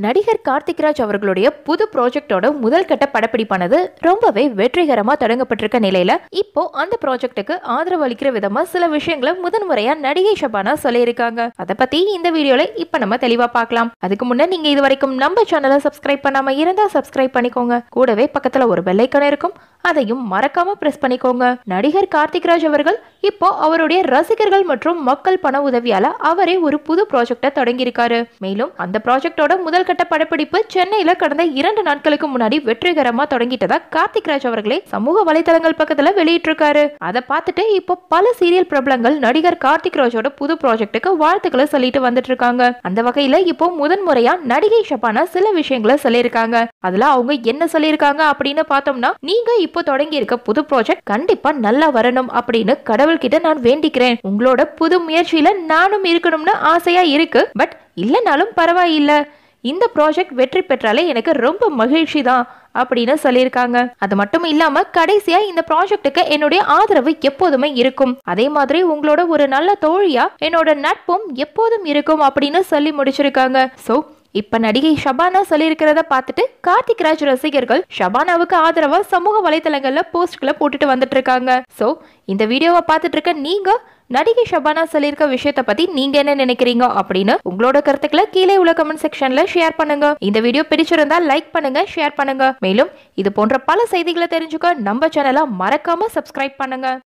நடிகர் கார்த்திக்ராஜ் அவர்களுடைய புது ப்ராஜெக்டோட முதல் கட்ட படப்பிடிப்பானது ரொம்பவே வெற்றிகரமா தொடங்கப்பட்டிருக்க நிலையில இப்போ அந்த ப்ராஜெக்ட்டுக்கு ஆதரவு அளிக்கிற விதமா சில விஷயங்களை முதன்முறையா நடிகை ஷபானா சொல்லியிருக்காங்க அதை பத்தி இந்த வீடியோல இப்ப நம்ம தெளிவா பார்க்கலாம் அதுக்கு முன்ன நீங்க இது வரைக்கும் நம்ம சேனலை சப்ஸ்கிரைப் பண்ணாம இருந்தா சப்ஸ்கிரைப் பண்ணிக்கோங்க கூடவே பக்கத்துல ஒரு பெல் ஐக்கான் இருக்கும் அதையும் மறக்காம பிரஸ் பண்ணிக்கோங்க நடிகர் கார்த்திக்ராஜ் அவர்கள் இப்போ அவருடைய ரசிகர்கள் மற்றும் மக்கள் பண உதவியால அவரே ஒரு புது ப்ராஜெக்டை தொடங்கியிருக்காரு மேலும் அந்த ப்ராஜெக்டோட முதல் கட்ட படப்பிடிப்பு சென்னையில கடந்த இரண்டு நாட்களுக்கு முன்னாடி வெற்றிகரமா தொடங்கிட்டதா கார்த்திக்ராஜ் அவர்களே சமூக வலைதளங்கள் பக்கத்துல வெளியிட்டிருக்காரு அதை பார்த்துட்டு இப்போ பல சீரியல் பிரபலங்கள் நடிகர் கார்த்திக் ராஜோட புது ப்ராஜெக்ட்டுக்கு வாழ்த்துக்களை சொல்லிட்டு வந்துட்டு இருக்காங்க அந்த வகையில இப்போ முதன்முறையா நடிகை ஷபானா சில விஷயங்களை சொல்லியிருக்காங்க அதுல அவங்க என்ன சொல்லியிருக்காங்க அப்படின்னு பார்த்தோம்னா நீங்க இப்போ தொடங்கி இருக்க புது ப்ராஜெக்ட் கண்டிப்பா நல்லா வரணும் அப்படின்னு கடவுள்கிட்ட நான் வேண்டிக்கிறேன் உங்களோட புது முயற்சியில நானும் இருக்கணும்னு ஆசையா இருக்கு பட் இல்லைனாலும் பரவாயில்ல இந்த ப்ராஜெக்ட் வெற்றி பெற்றாலே எனக்கு ரொம்ப மகிழ்ச்சி தான் அப்படின்னு சொல்லியிருக்காங்க அது மட்டும் இல்லாம கடைசியா இந்த ப்ராஜெக்ட்டுக்கு என்னுடைய ஆதரவு எப்போதுமே இருக்கும் அதே மாதிரி உங்களோட ஒரு நல்ல தோழியா என்னோட நட்பும் எப்போதும் இருக்கும் அப்படின்னு சொல்லி முடிச்சிருக்காங்க சோ இப்ப நடிகை ஷபானா சொல்லியிருக்கிறத பார்த்துட்டு கார்த்திக் ராஜ் ரசிகர்கள் ஷபானாவுக்கு ஆதரவா சமூக வலைத்தளங்கள்ல போஸ்ட்களை போட்டுட்டு வந்துட்டு இருக்காங்க சோ இந்த வீடியோவை பார்த்துட்டு இருக்க நீங்க நடிகை ஷபானா சொல்லியிருக்க விஷயத்த பத்தி நீங்க என்ன நினைக்கிறீங்க அப்படின்னு உங்களோட கருத்துக்களை கீழே உள்ள கமெண்ட் செக்ஷன்ல ஷேர் பண்ணுங்க இந்த வீடியோ பிடிச்சிருந்தா லைக் பண்ணுங்க ஷேர் பண்ணுங்க மேலும் இது போன்ற பல செய்திகளை தெரிஞ்சுக்க நம்ம சேனலை மறக்காம சப்ஸ்கிரைப் பண்ணுங்க